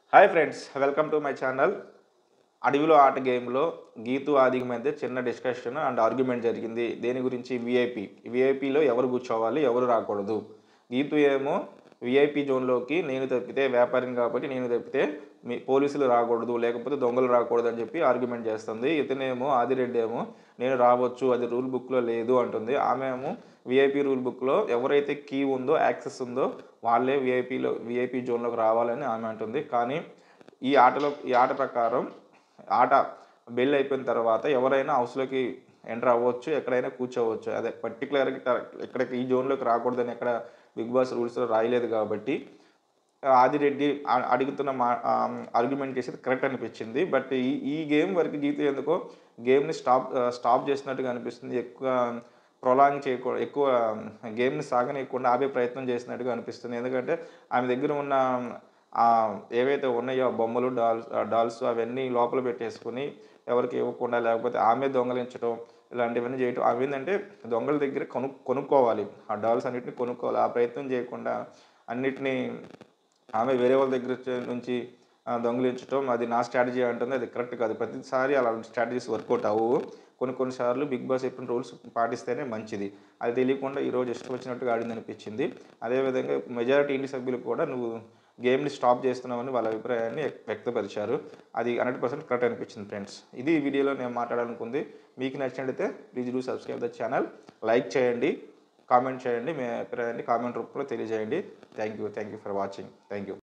hi friends welcome to my channel అడవిలో ఆట గేమ్లో గీతు ఆదికి మధ్య చిన్న డిస్కషన్ అండ్ ఆర్గ్యుమెంట్ జరిగింది దేని గురించి విఐపి విఐపిలో ఎవరు కూర్చోవాలి ఎవరు రాకూడదు గీతు ఏమో విఐపి జోన్లోకి నేను తప్పితే వ్యాపారిని కాబట్టి నేను తప్పితే మీ పోలీసులు రాకూడదు లేకపోతే దొంగలు రాకూడదు అని చెప్పి ఆర్గ్యుమెంట్ చేస్తుంది ఇతనేమో ఆదిరెడ్డి ఏమో నేను రావచ్చు అది రూల్ బుక్లో లేదు అంటుంది ఆమె ఏమో విఐపి రూల్ బుక్లో ఎవరైతే కీ ఉందో యాక్సెస్ ఉందో వాళ్ళే విఐపిలో విఐపి జోన్లోకి రావాలని ఆమె అంటుంది కానీ ఈ ఆటలో ఈ ఆట ప్రకారం ఆట బెల్ అయిపోయిన తర్వాత ఎవరైనా హౌస్లోకి ఎంటర్ అవ్వచ్చు ఎక్కడైనా కూర్చోవచ్చు అదే పర్టికులర్గా ఇక్కడ ఈ జోన్లోకి రాకూడదని ఎక్కడ బిగ్ బాస్ రూల్స్లో రాయలేదు కాబట్టి ఆదిరెడ్డి ఆ- అడుగుతున్న మా ఆర్గ్యుమెంట్ చేసేది కరెక్ట్ అనిపించింది బట్ ఈ ఈ గేమ్ వరకు గీత ఎందుకో గేమ్ని స్టాప్ స్టాప్ చేసినట్టుగా అనిపిస్తుంది ఎక్కువ ప్రొలాంగ్ చేయకూడదు ఎక్కువ గేమ్ని సాగనీయకుండా ఆపే ప్రయత్నం చేసినట్టుగా అనిపిస్తుంది ఎందుకంటే ఆమె దగ్గర ఉన్న ఆ, ఏవైతే ఉన్నాయో ఆ బొమ్మలు డాల్స్ డాల్స్ అవన్నీ లోపల పెట్టేసుకుని ఎవరికి ఇవ్వకుండా లేకపోతే ఆమె దొంగలించడం ఇలాంటివన్నీ చేయటం అవి ఏంటంటే దొంగల దగ్గర కొను కొనుక్కోవాలి ఆ డాల్స్ అన్నిటిని కొనుక్కోవాలి ఆ ప్రయత్నం చేయకుండా అన్నిటినీ ఆమె వేరే వాళ్ళ దగ్గర చే- నుంచి ఆ, దొంగిలించడం అది నా స్ట్రాటజీ అంటుంది అది కరెక్ట్ కాదు ప్రతిసారి అలాంటి స్ట్రాటజీస్ వర్కౌట్ అవ్వవు కొన్ని కొన్నిసార్లు బిగ్ బాస్ చెప్పిన రూల్స్ పాటిస్తేనే మంచిది అది తెలియకుండా ఈరోజు ఇష్టం వచ్చినట్టుగా ఆడింది అనిపించింది అదేవిధంగా మెజారిటీ ఇంటి సభ్యులు కూడా నువ్వు గేమ్ని స్టాప్ చేస్తున్నావని వాళ్ళ అభిప్రాయాన్ని వ్యక్తపరిచారు అది హండ్రెడ్ పర్సెంట్ కరెక్ట్ అనిపించింది ఫ్రెండ్స్ ఇది ఈ వీడియోలో నేను మాట్లాడాలనుకుంది మీకు నచ్చినట్లయితే please do subscribe the channel like చేయండి కామెంట్ చేయండి మీ అభిప్రాయాన్ని కామెంట్ రూపంలో తెలియజేయండి thank you thank you for watching thank you